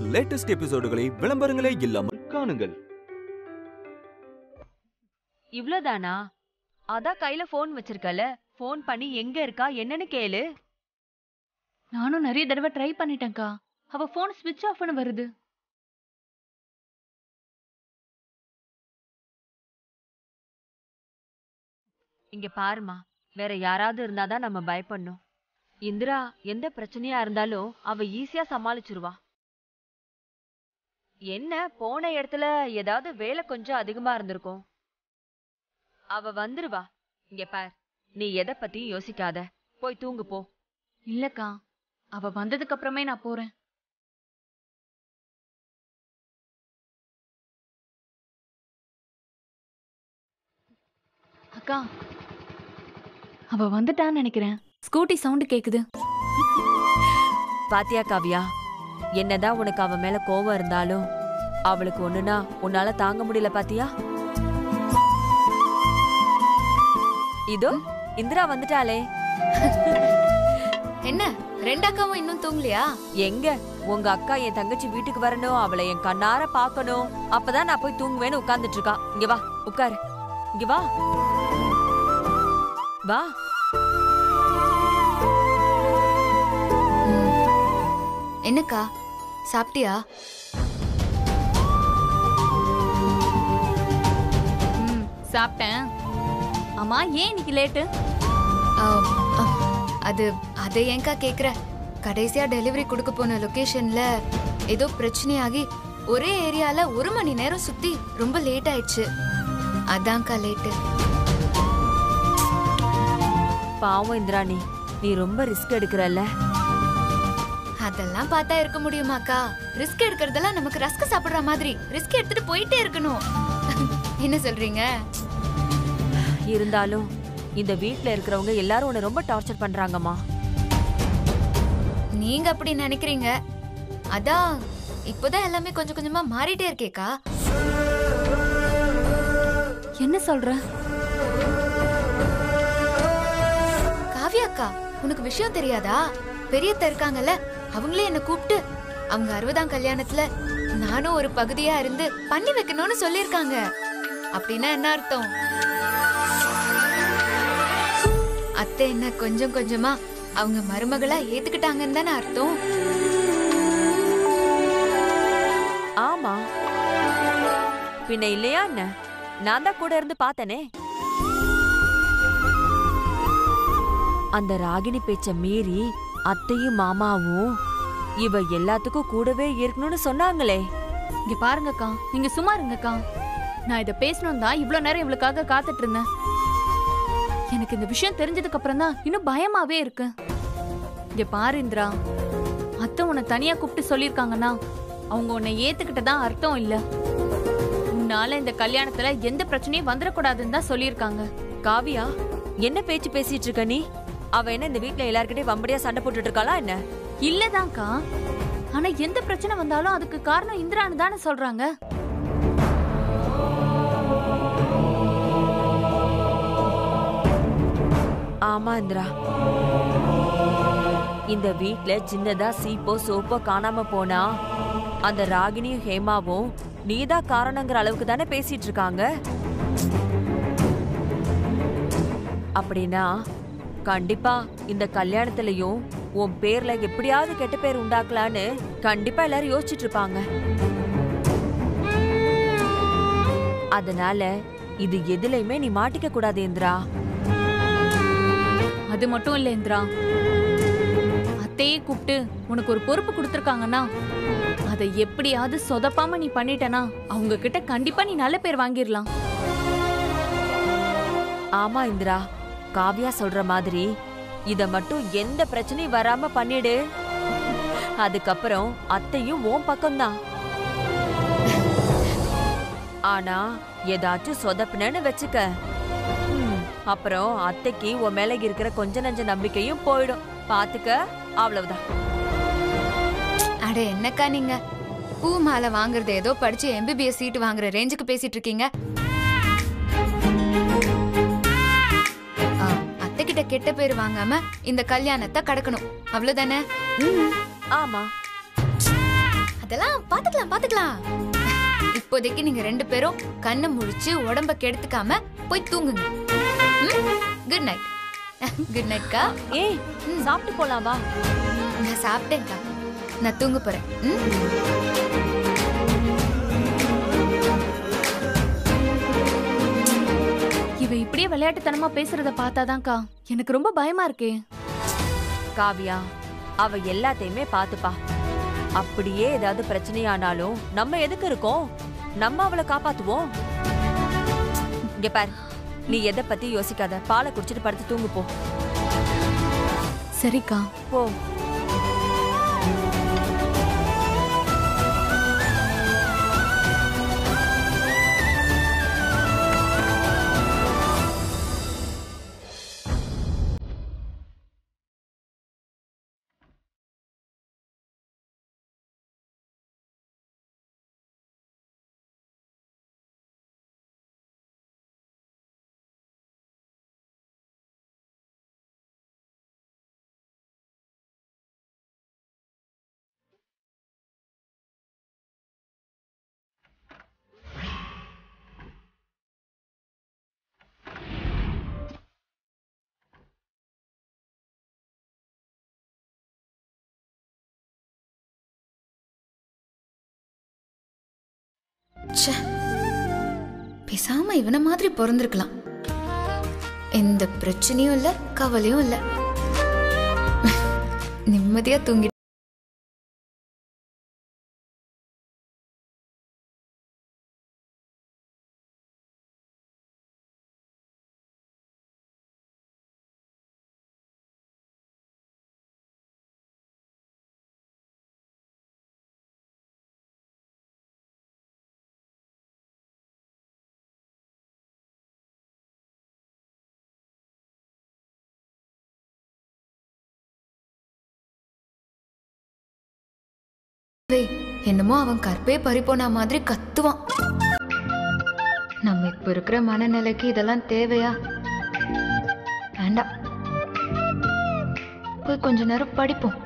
Latest எபிசோடுகளை விளம்பரங்களே இல்லாமல் காணுங்கள் இவ்ளோதானா அதான் கையில போன் வச்சிருக்கல போன் பண்ணி எங்க இருக்கா என்னன்னு கேளு நானும் நிறைய தடவை ட்ரை பண்ணிட்டேன்க்கா அவ போன் ஸ்விட்ச் ஆஃப்னு வருது இங்க பாருமா வேற யாராவது இருந்தாதான் நம்ம பயப்படணும் இந்திரா எந்த பிரச்சனையா இருந்தாலும் அவ ஈஸியா சமாளிச்சிருவா என்ன போன இடத்துல ஏதாவது வேலை கொஞ்சம் அதிகமா இருந்திருக்கும் அவ வந்துருவா இங்க பார் நீ எதை பத்தியும் யோசிக்காத போய் தூங்கு போ இல்லக்கா அவ வந்ததுக்கு அப்புறமே நான் போறேன் அக்கா அவ வந்துட்டான்னு நினைக்கிறேன் ஸ்கூட்டி சவுண்ட் கேக்குது பாத்தியா காவியா என்னதான் உனக்கு அவ மேல கோவம் இருந்தாலும் அவளுக்கு ஒண்ணுனா உன்னால தாங்க முடியல பாத்தியா இதோ இந்திரா வந்துட்டாளே என்ன ரெண்டு அக்காவும் இன்னும் தூங்கலையா எங்க உங்க அக்கா என் தங்கச்சி வீட்டுக்கு வரணும் அவளை என் கண்ணார பாக்கணும் அப்பதான் நான் போய் தூங்குவேன்னு உட்கார்ந்துட்டு இருக்கா இங்க வா உட்காரு இங்க வா வா என்னக்கா சாப்பிட்டியா ம் சாப்பிட்டேன் அம்மா ஏன் இன்னைக்கு லேட்டு ஆ, ஆ, அது அதை ஏன்க்கா கேக்குற கடைசியா டெலிவரி கொடுக்க போன லொகேஷன்ல ஏதோ பிரச்சனையாகி ஒரே ஏரியால ஒரு மணி நேரம் சுத்தி ரொம்ப லேட் ஆயிடுச்சு அதான்க்கா லேட்டு பாவம் இந்திராணி நீ ரொம்ப ரிஸ்க் எடுக்கிறல்ல அதெல்லாம் பார்த்தா இருக்க முடியுமாக்கா ரிஸ்க் எடுக்கிறதெல்லாம் நமக்கு ரஸ்க் சாப்பிடுற மாதிரி ரிஸ்க் எடுத்துட்டு போயிட்டே இருக்கணும் என்ன சொல்றீங்க இருந்தாலும் இந்த வீட்ல இருக்கிறவங்க எல்லாரும் உன்னை ரொம்ப டார்ச்சர் பண்றாங்கம்மா நீங்க அப்படி நினைக்கிறீங்க அதான் இப்போதான் எல்லாமே கொஞ்சம் கொஞ்சமா மாறிட்டே இருக்கேக்கா என்ன சொல்ற காவ்யா அக்கா உனக்கு விஷயம் தெரியாதா பெரியத்த இருக்காங்கல்ல அவங்களே என்ன கூப்பிட்டு அவங்க அறுபதாம் கல்யாணத்துல நானும் ஒரு பகுதியா இருந்து பண்ணி வைக்கணும்னு சொல்லிருக்காங்க அப்படின்னா என்ன அர்த்தம் அத்தை என்ன கொஞ்சம் கொஞ்சமா அவங்க மருமகளா ஏத்துக்கிட்டாங்கன்னு தானே அர்த்தம் ஆமா பின்ன இல்லையா என்ன நான் தான் கூட இருந்து பார்த்தனே அந்த ராகினி பேச்ச மீறி அத்தையும் மாமாவும் இவ எல்லாத்துக்கும் கூடவே இருக்கணும்னு சொன்னாங்களே இங்க பாருங்கக்கா நீங்க சும்மா இருங்கக்கா நான் இத பேசணும் தான் இவ்ளோ நேரம் இவளுக்காக காத்துட்டு இருந்தேன் எனக்கு இந்த விஷயம் தெரிஞ்சதுக்கு அப்புறம் தான் இன்னும் பயமாவே இருக்கு இங்க பாரு இந்திரா அத்தை உன்னை தனியா கூப்பிட்டு சொல்லிருக்காங்கன்னா அவங்க உன்னை ஏத்துக்கிட்டதா அர்த்தம் இல்ல உன்னால இந்த கல்யாணத்துல எந்த பிரச்சனையும் வந்துடக்கூடாதுன்னு தான் சொல்லியிருக்காங்க காவியா என்ன பேச்சு பேசிட்டு இருக்க நீ அவ என்ன இந்த வீட்ல எல்லார்கிட்டயும் வம்படியா சண்டை போட்டுட்டு இருக்காளா என்ன இல்லதான்க்கா ஆனா எந்த பிரச்சனை வந்தாலும் அதுக்கு காரணம் இந்திரான்னு தானே சொல்றாங்க ஆமா இந்திரா இந்த வீட்ல சின்னதா சீப்போ சோப்போ காணாம போனா அந்த ராகினியும் ஹேமாவும் நீதான் காரணங்கிற அளவுக்கு தானே பேசிட்டு இருக்காங்க அப்படின்னா கண்டிப்பா இந்த கல்யாணத்துலயும் உன் பேர்ல எப்படியாவது கெட்ட பேர் உண்டாக்கலான்னு கண்டிப்பா எல்லாரும் யோசிச்சுட்டு இருப்பாங்க அதனால இது எதுலயுமே நீ மாட்டிக்க கூடாது இந்திரா அது மட்டும் இல்ல இந்திரா அத்தையே கூப்பிட்டு உனக்கு ஒரு பொறுப்பு கொடுத்துருக்காங்கன்னா அதை எப்படியாவது சொதப்பாம நீ பண்ணிட்டனா அவங்க கிட்ட கண்டிப்பா நீ நல்ல பேர் வாங்கிடலாம் ஆமா இந்திரா காவ்யா சொல்ற மாதிரி இத மட்டும் எந்த பிரச்சனையும் வராம பண்ணிடு அதுக்கப்புறம் அத்தையும் உன் பக்கம்தான் ஆனா ஏதாச்சும் சொதப்புனேன்னு வச்சுக்க ம், அப்புறம் அத்தைக்கு உன் மேல இருக்கிற கொஞ்ச நஞ்ச நம்பிக்கையும் போயிடும் பாத்துக்க அவ்வளவுதான் அட என்னக்கா நீங்க பூ மாலை வாங்குறது ஏதோ படிச்சு எம்பிபிஎஸ் சீட் வாங்குற ரேஞ்சுக்கு பேசிட்டு இருக்கீங்க ஆ, அத்தை கிட்ட கெட்ட பேர் வாங்காம இந்த கல்யாணத்தை கடக்கணும் அவ்வளவுதானே ம், ஆமா அதெல்லாம் பாத்துக்கலாம் பாத்துக்கலாம் இப்போதைக்கு நீங்க ரெண்டு பேரும் கண்ணை முழிச்சு உடம்ப கெடுத்துக்காம போய் தூங்குங்க குட் நைட் குட் நைட்க்கா ஏய் சாப்பிட்டு போலாம் வா நான் சாப்பிட்டேன்க்கா நான் தூங்க போறேன் ம்? இவ இப்படியே விளையாட்டுத்தனமா பேசுறத பார்த்தாதான்க்கா எனக்கு ரொம்ப பயமா இருக்கே காவியா அவ எல்லாத்தையுமே பாத்துப்பா அப்படியே ஏதாவது பிரச்சனையானாலும் நம்ம எதுக்கு இருக்கோம் நம்ம அவளை காப்பாத்துவோம் இங்க பார் நீ எதை பத்தி யோசிக்காத பாலை குடிச்சிட்டு படுத்து தூங்கு போ சரிக்கா போ ச்சே பேசாம இவன மாதிரி பிறந்திருக்கலாம் எந்த பிரச்சனையும் இல்ல கவலையும் இல்ல நிம்மதியா தூங்கி டேய், என்னமோ அவன் கற்பே பறிப்போன மாதிரி கத்துவான் நம்ம இப்ப இருக்கிற மனநிலைக்கு இதெல்லாம் தேவையா வேண்டாம் போய் கொஞ்ச நேரம் படிப்போம்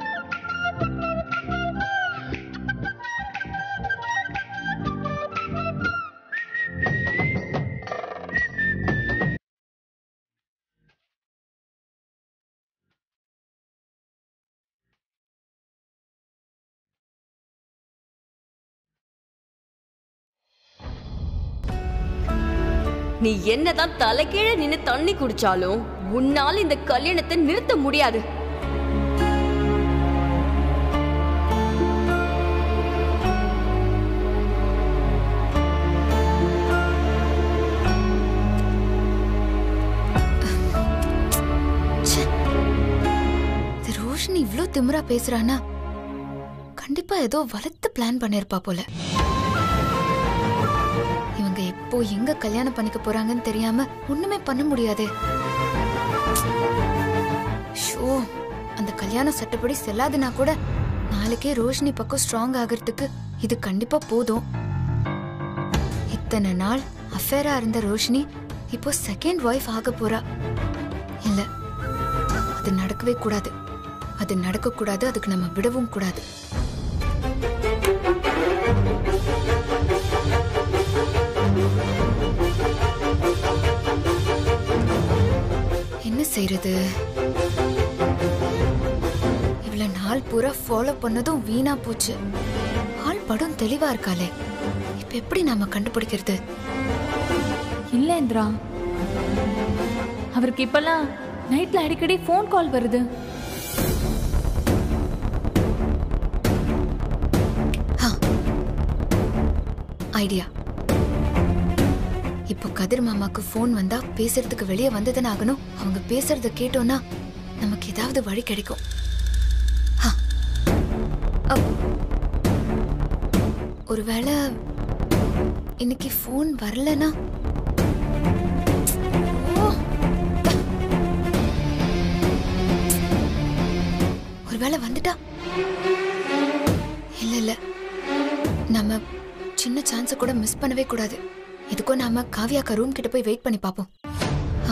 நீ என்னதான் தலைகீழ நின்னு தண்ணி குடிச்சாலும் உன்னால இந்த கல்யாணத்தை நிறுத்த முடியாது ச்சே. இந்த ரோஷினி இவ்ளோ திமிரா பேசுறானா கண்டிப்பா ஏதோ வளர்த்து பிளான் பண்ணிருப்பா போல இவங்க எப்போ எங்க கல்யாணம் பண்ணிக்க போறாங்கன்னு தெரியாம ஒண்ணுமே பண்ண முடியாதே ஷோ அந்த கல்யாணம் சட்டப்படி செல்லாதுன்னா கூட நாளைக்கே ரோஷினி பக்கம் ஸ்ட்ராங் ஆகிறதுக்கு இது கண்டிப்பா போதும் இத்தனை நாள் அஃபேரா இருந்த ரோஷினி இப்போ செகண்ட் ஒய்ஃப் ஆக போறா இல்ல அது நடக்கவே கூடாது அது நடக்க கூடாது அதுக்கு நம்ம விடவும் கூடாது என்ன செய்யறது இவ்வளவு நாள் பூரா ஃபாலோ பண்ணதும் வீணா போச்சு ஆள் படம் தெளிவா இருக்காளே இப்ப எப்படி நாம கண்டுபிடிக்கிறது இல்ல இந்திரா அவருக்கு இப்பெல்லாம் நைட்ல அடிக்கடி ஃபோன் கால் வருது ஐடியா இப்போ கதிர் மாமாக்கு ஃபோன் வந்தா பேசுறதுக்கு வெளியே வந்ததுன்னு ஆகணும் அவங்க பேசுறத கேட்டோம்னா நமக்கு ஏதாவது வழி கிடைக்கும் ஹா. அப். ஒருவேளை இன்னைக்கு ஃபோன் வரலனா ஓ. ஒருவேளை வந்துட்டா இல்ல இல்ல நம்ம சின்ன சான்ஸ கூட மிஸ் பண்ணவே கூடாது எதுக்கும் நாம காவியாக்கா ரூம் கிட்ட போய் வெயிட் பண்ணி பாப்போம் ஆ.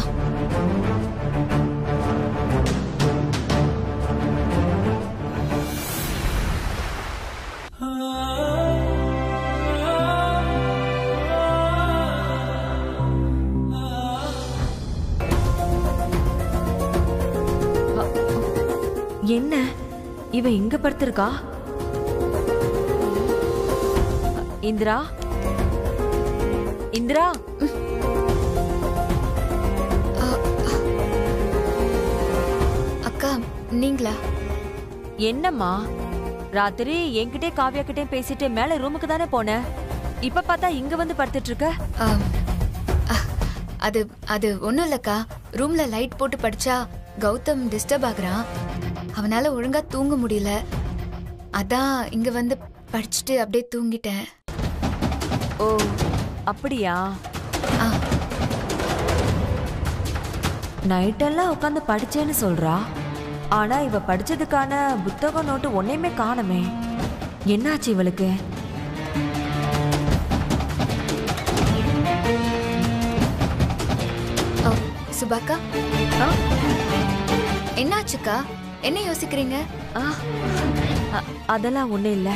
ஆ என்ன இவ இங்க படுத்திருக்கா இந்திரா இந்திரா அக்கா நீங்களா என்னம்மா ராத்திரி என்கிட்டே காவியா கிட்டே பேசிட்டு மேல ரூமுக்கு தானே போன இப்ப பார்த்தா இங்க வந்து படுத்துட்டு இருக்க ஆம். அஹ், அது அது ஒண்ணும் இல்லக்கா ரூம்ல லைட் போட்டு படிச்சா கௌதம் டிஸ்டர்ப் ஆகுறான் அவனால ஒழுங்கா தூங்க முடியல அதான் இங்க வந்து படிச்சுட்டு அப்படியே தூங்கிட்டேன் ஓ அப்படியா ஆ நைட்டெல்லாம் உட்காந்து படிச்சேன்னு சொல்றா ஆனா இவ படிச்சதுக்கான புத்தகம் நோட்டு ஒன்னையுமே காணுமே என்னாச்சு இவளுக்கு ஓ சுபாக்கா ஆ? என்னாச்சுக்கா என்ன யோசிக்கிறீங்க ஆ, அ- அதெல்லாம் ஒண்ணும் இல்ல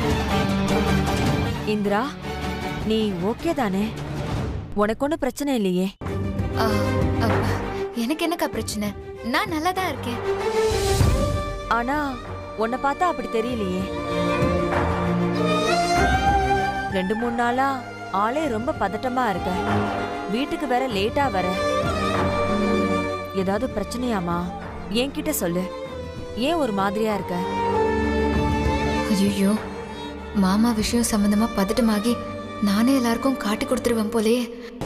இந்திரா நீ ஓகே தானே உனக்கு ஒன்றும் பிரச்சனை இல்லையே ஆ, அ, எனக்கு என்னக்கா பிரச்சனை நான் நல்லா தான் இருக்கேன் ஆனா உன்னை பார்த்தா அப்படி தெரியலையே ரெண்டு மூணு நாளா ஆளே ரொம்ப பதட்டமா இருக்க வீட்டுக்கு வேற லேட்டா வர ஏதாவது பிரச்சனையாமா என்கிட்ட சொல்லு ஏன் ஒரு மாதிரியா இருக்க ஐயோ மாமா விஷயம் சம்பந்தமா பதட்டமாகி நானே எல்லாருக்கும் காட்டி கொடுத்துருவேன் போலயே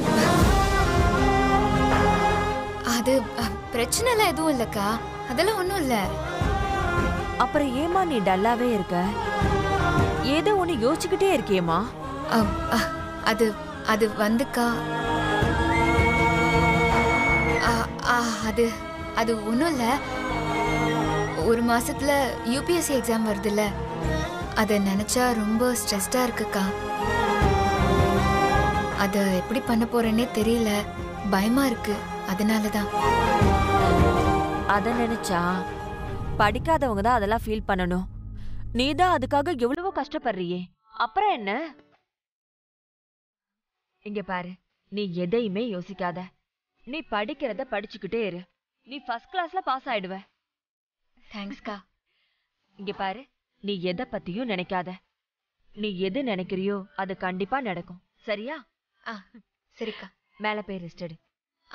அது அ, பிரச்சனைலாம் எதுவும் இல்லக்கா அதெல்லாம் ஒண்ணும் இல்ல அப்புறம் ஏமா நீ டல்லாவே இருக்க ஏதோ ஒண்ணு யோசிச்சுக்கிட்டே இருக்கியேம்மா அ, அ, அது அது வந்துக்கா அ, அ, அது அது ஒண்ணும் இல்ல ஒரு மாசத்துல யூபிஎஸ்சி எக்ஸாம் வருதுல்ல அதை நினைச்சா ரொம்ப ஸ்ட்ரெஸ்டா இருக்குக்கா அத எப்படி பண்ண போறேன்னே தெரியல பயமா இருக்கு அதனால தான் அத நினைச்சா படிக்காதவங்க தான் அதெல்லாம் ஃபீல் பண்ணணும் நீ தான் அதுக்காக எவ்வளவோ கஷ்டப்படுறியே அப்புறம் என்ன இங்க பாரு நீ எதையுமே யோசிக்காத நீ படிக்கிறத படிச்சுக்கிட்டே இரு நீ ஃபர்ஸ்ட் கிளாஸ்ல பாஸ் ஆயிடுவ தேங்க்ஸ்க்கா இங்க பாரு நீ எதை பத்தியும் நினைக்காத நீ எது நினைக்கிறியோ அது கண்டிப்பா நடக்கும் சரியா ஆ சரிக்கா மேல போய் ரெஸ்ட் எடு ஆ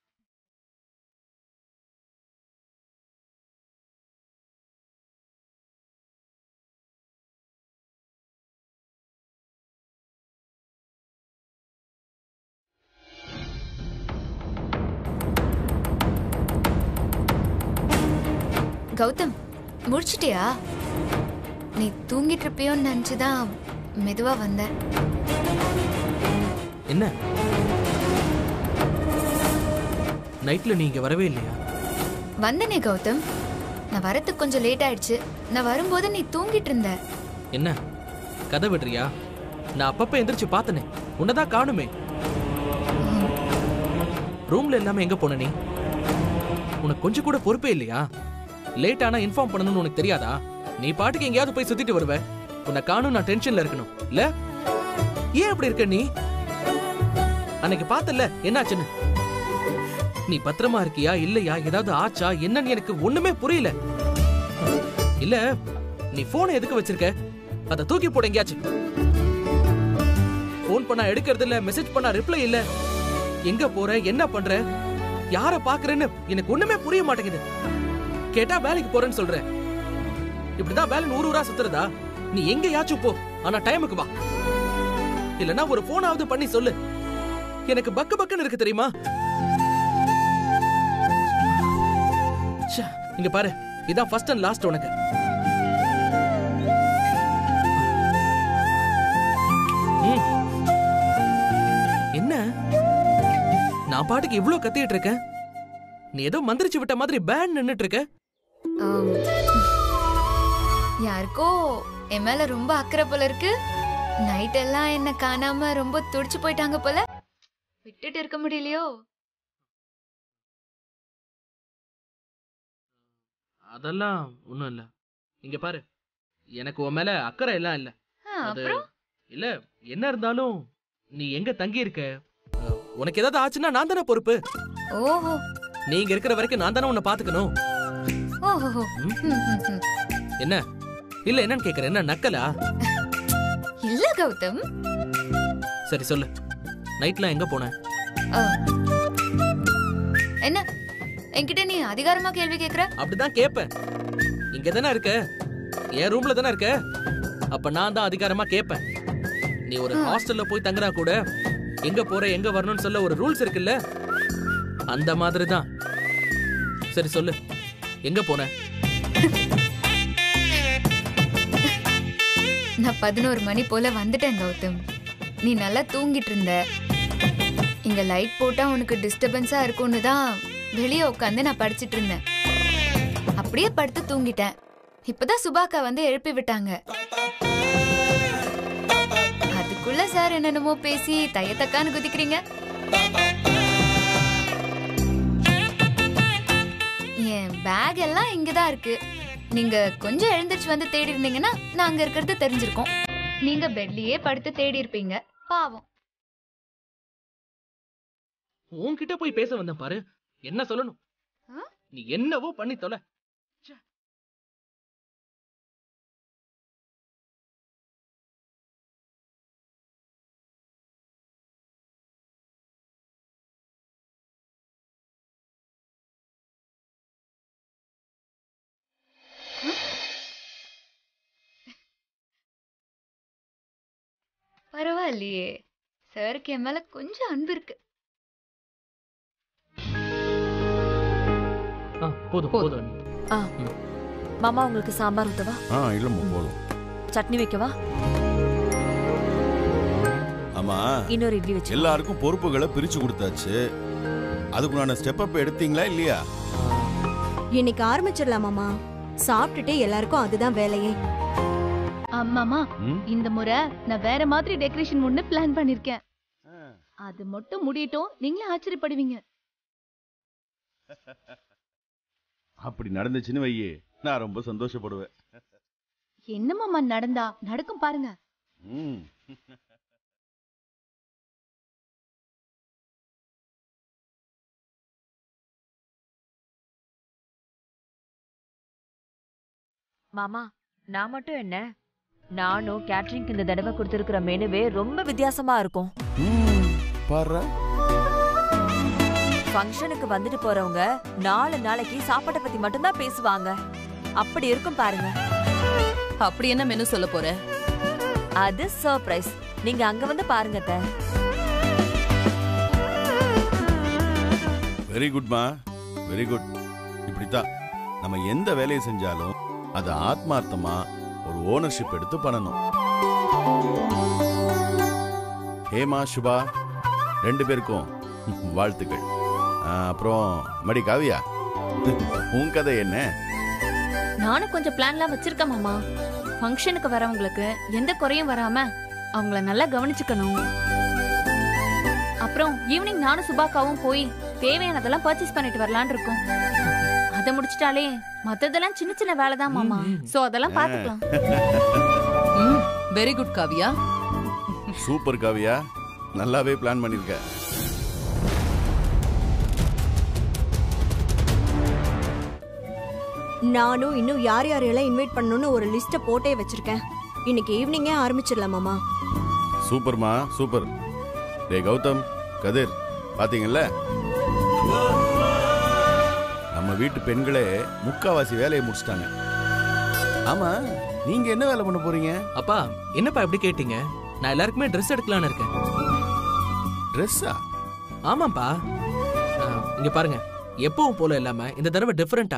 கௌதம் முடிச்சிட்டியா நீ தூங்கிட்டு இருப்பியோன்னு நினைச்சுதான் மெதுவா வந்தேன் என்ன நைட்ல நீங்க வரவே இல்லையா வந்தனே கௌதம் நான் வரதுக்கு கொஞ்சம் லேட் ஆயிடுச்சு நான் வரும்போது நீ தூங்கிட்டு இருந்த என்ன கதை விடுறியா நான் அப்பப்ப எந்திரிச்சு பார்த்தனே உன்னதான் காணுமே ரூம்ல இல்லாம எங்க போன நீ உனக்கு கொஞ்சம் கூட பொறுப்பே இல்லையா லேட் ஆனா இன்ஃபார்ம் பண்ணணும்னு உனக்கு தெரியாதா நீ பாட்டுக்கு எங்கேயாவது போய் சுத்திட்டு வருவ உன்னை காணும் நான் டென்ஷன்ல இருக்கணும் இல்ல ஏன் அப்படி இருக்க நீ அன்னைக்கு பார்த்தல என்னாச்சுன்னு நீ பத்திரமா இருக்கியா இல்லையா ஏதாவது ஆச்சா என்னன்னு எனக்கு ஒண்ணுமே புரியல இல்ல நீ போனை எதுக்கு வச்சிருக்க அத தூக்கி போட எங்கேயாச்சும் போன் பண்ணா எடுக்கிறது இல்ல மெசேஜ் பண்ணா ரிப்ளை இல்ல எங்க போற என்ன பண்ற யார பாக்குறேன்னு எனக்கு ஒண்ணுமே புரிய மாட்டேங்குது கேட்டா வேலைக்கு போறேன்னு சொல்ற இப்படிதான் வேலை ஊர் ஊரா சுத்துறதா நீ எங்கேயாச்சும் போ ஆனா டைமுக்கு வா இல்லனா ஒரு போனாவது பண்ணி சொல்லு எனக்கு பக்கு பக்குன்னு இருக்கு தெரியுமா ச்சே, இங்க பாரு இதான் ஃபர்ஸ்ட் அண்ட் லாஸ்ட் உனக்கு ம். என்ன நான் பாட்டுக்கு இவ்ளோ கத்திட்டு இருக்கேன் நீ ஏதோ மந்திரிச்சு விட்ட மாதிரி பேன் நின்னுட்டு இருக்க ஆம். யாருக்கோ என் மேல ரொம்ப அக்கறை போல இருக்கு நைட் எல்லாம் என்ன காணாம ரொம்ப துடிச்சு போயிட்டாங்க போல விட்டுட்டு இருக்க முடியலையோ அதெல்லாம் ஒண்ணும் இல்ல இங்க பாரு எனக்கு உன் மேல அக்கறை எல்லாம் இல்ல ஆ, அது அப்புறம் இல்ல என்ன இருந்தாலும் நீ எங்க தங்கி இருக்க அஹ், உனக்கு ஏதாவது ஆச்சுன்னா நான் தானே பொறுப்பு ஓஹோ நீங்க இருக்கிற வரைக்கும் நான் தானே உன்னை பாத்துக்கணும் ஓஹோ ம்? ம், ம், ம். என்ன இல்ல என்னன்னு கேக்குறேன் என்ன நக்கலா இல்ல கௌதம் சரி சொல்லு நைட்லாம் எங்க போன ஆ. என்ன என்கிட்ட நீ அதிகாரமா கேள்வி கேக்குற அப்படிதான் கேட்பேன் இங்க தானே இருக்க என் ரூம்ல தானே இருக்க அப்ப நான் தான் அதிகாரமா கேட்பேன் நீ ஒரு ஹாஸ்டல்ல போய் தங்குனா கூட எங்க போற எங்க வரணும்னு சொல்ல ஒரு ரூல்ஸ் இருக்குல்ல அந்த மாதிரி தான் சரி சொல்லு எங்க போன நான் பதினோரு மணி போல வந்துட்டேன் கௌதம் நீ நல்லா தூங்கிட்டு இருந்த இங்க லைட் போட்டா உனக்கு டிஸ்டர்பன்ஸா இருக்கும்னு தான் வெளியே உட்காந்து நான் படிச்சிட்டு இருந்தேன் அப்படியே படுத்து தூங்கிட்டேன் இப்பதான் சுபாக்கா வந்து எழுப்பி விட்டாங்க அதுக்குள்ள சார் என்னென்னமோ பேசி தையத்தக்கான்னு குதிக்கிறீங்க என் பேக் எல்லாம் இங்கதான் இருக்கு நீங்க கொஞ்சம் எழுந்திருச்சு வந்து தேடி இருந்தீங்கன்னா நான் அங்க இருக்கிறது தெரிஞ்சிருக்கோம் நீங்க பெட்லயே படுத்து தேடி இருப்பீங்க பாவம் உன்கிட்ட போய் பேச வந்தேன் பாரு என்ன சொல்லணும் ஆ? நீ என்னவோ பண்ணி தொலை பரவாயில்லையே சாருக்கு என் மேல கொஞ்சம் அன்பு இருக்கு ஆ, போதும் போதும் அண்ணி. ஆ மாமா உங்களுக்கு சாம்பார் ஊத்தவா ஆ இல்லம்மா போதும் சட்னி வைக்கவா ஆமா இன்னொரு இட்லி வச்சு எல்லாருக்கும் பொறுப்புகளை பிரிச்சு கொடுத்தாச்சு அதுக்குண்டான ஸ்டெப் அப் எடுத்தீங்களா இல்லையா இன்னைக்கு ஆரம்பிச்சிடலாமாமா சாப்பிட்டுட்டு எல்லாருக்கும் அதுதான் வேலையே அம்மாமா ம்? இந்த முறை நான் வேற மாதிரி டெக்கரேஷன் ஒண்ணு பிளான் பண்ணிருக்கேன் அது மட்டும் முடியட்டும் நீங்களே ஆச்சரியப்படுவீங்க அப்படி நடந்துச்சுன்னு வையே நான் ரொம்ப சந்தோஷப்படுவேன் என்னமாமா நடந்தா நடக்கும் பாருங்க ம். மாமா நான் மட்டும் என்ன நானும் கேட்டரிங்க்கு இந்த தடவை கொடுத்துருக்கிற மெனுவே ரொம்ப வித்தியாசமா இருக்கும் ம், பாருடா ஃபங்க்ஷனுக்கு வந்துட்டு போறவங்க நாலு நாளைக்கு சாப்பாட்டை பத்தி மட்டும்தான் பேசுவாங்க அப்படி இருக்கும் பாருங்க அப்படி என்ன மெனு சொல்ல போற அது சர்ப்ரைஸ் நீங்க அங்க வந்து பாருங்க அத்தை. வெரி குட்மா வெரி குட் இப்படித்தான் நம்ம எந்த வேலையை செஞ்சாலும் அது ஆத்மார்த்தமா ஒரு ஓனர்ஷிப் எடுத்து பண்ணணும் ஹேமா சுபா ரெண்டு பேருக்கும் வாழ்த்துக்கள் ஆ, அப்புறம் மடி காவியா உன் கதை என்ன நானும் கொஞ்சம் பிளான்லாம் வச்சிருக்கேன் மாமா ஃபங்க்ஷனுக்கு வரவங்களுக்கு எந்த குறையும் வராம அவங்கள நல்லா கவனிச்சுக்கணும் அப்புறம் ஈவினிங் நானும் சுபாக்காவும் போய் தேவையானதெல்லாம் பர்ச்சேஸ் பண்ணிட்டு வரலாம்னு இருக்கோம் அதை முடிச்சிட்டாலே மத்ததெல்லாம் சின்ன சின்ன வேலை தான் மாமா ம், ம். சோ அதெல்லாம் பாத்துக்கலாம் ம் very good Kavya super Kavya நல்லாவே பிளான் பண்ணிருக்க நானும் இன்னும் யார் யாரையெல்லாம் இன்வைட் பண்ணணும்னு ஒரு லிஸ்ட்டை போட்டே வச்சிருக்கேன் இன்னைக்கு ஈவினிங்கே ஆரம்பிச்சிடலாமாமா சூப்பர்மா சூப்பர் டே கௌதம் கதிர் பாத்தீங்கல்ல நம்ம வீட்டு பெண்களே முக்காவாசி வேலையை முடிச்சிட்டாங்க ஆமா நீங்க என்ன வேலை பண்ண போறீங்க அப்பா என்னப்பா இப்படி கேட்டீங்க நான் எல்லாருக்குமே ட்ரெஸ் எடுக்கலாம்னு இருக்கேன் ட்ரெஸ்ஸா ஆமாப்பா ஆ, இங்க பாருங்க எப்பவும் போல இல்லாம இந்த தடவை டிஃபரெண்டா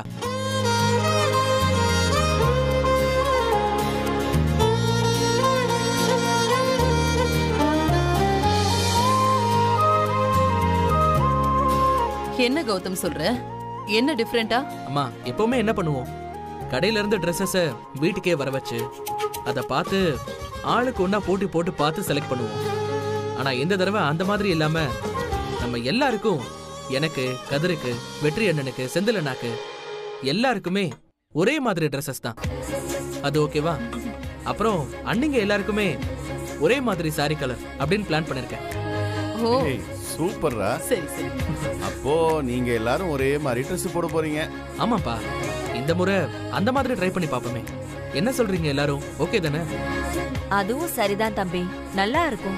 என்ன கௌதம் சொல்ற என்ன டிஃப்ரெண்டா அம்மா எப்பவுமே என்ன பண்ணுவோம் கடையில இருந்து ட்ரெஸ்ஸஸ வீட்டுக்கே வர வச்சு அதை பார்த்து ஆளுக்கு ஒண்ணா போட்டி போட்டு பார்த்து செலக்ட் பண்ணுவோம் ஆனா இந்த தடவை அந்த மாதிரி இல்லாம நம்ம எல்லாருக்கும் எனக்கு கதிருக்கு வெற்றி அண்ணனுக்கு செந்தில் அண்ணாக்கு எல்லாருக்குமே ஒரே மாதிரி ட்ரெஸ்ஸஸ் தான் அது ஓகேவா அப்புறம் அண்ணிங்க எல்லாருக்குமே ஒரே மாதிரி சாரி கலர் அப்படின்னு பிளான் பண்ணிருக்கேன் ஓ ஏய், சூப்பர்ரா சரி சரி அப்போ நீங்க எல்லாரும் ஒரே மாதிரி ட்ரெஸ் போட போறீங்க ஆமாப்பா இந்த முறை அந்த மாதிரி ட்ரை பண்ணி பார்ப்போமே என்ன சொல்றீங்க எல்லாரும் ஓகே தானே அதுவும் சரிதான் தம்பி நல்லா இருக்கும்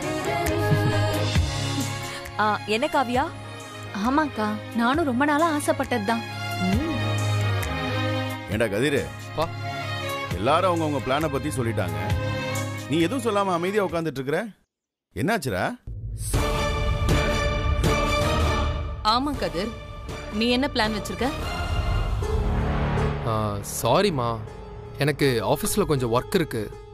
ஆ, என்ன காவியா ஆமாக்கா நானும் ரொம்ப நாளா ஆசைப்பட்டதுதான் ஏண்டா கதிரு பா. எல்லாரும் அவங்க அவங்க பிளானை பத்தி சொல்லிட்டாங்க நீ எதுவும் சொல்லாம அமைதியா உட்காந்துட்டு இருக்கிற என்னாச்சுடா ஆமா கதிர் நீ என்ன பிளான் வச்சிருக்க சாரிம்மா எனக்கு ஆஃபீஸில் கொஞ்சம் ஒர்க் இருக்கு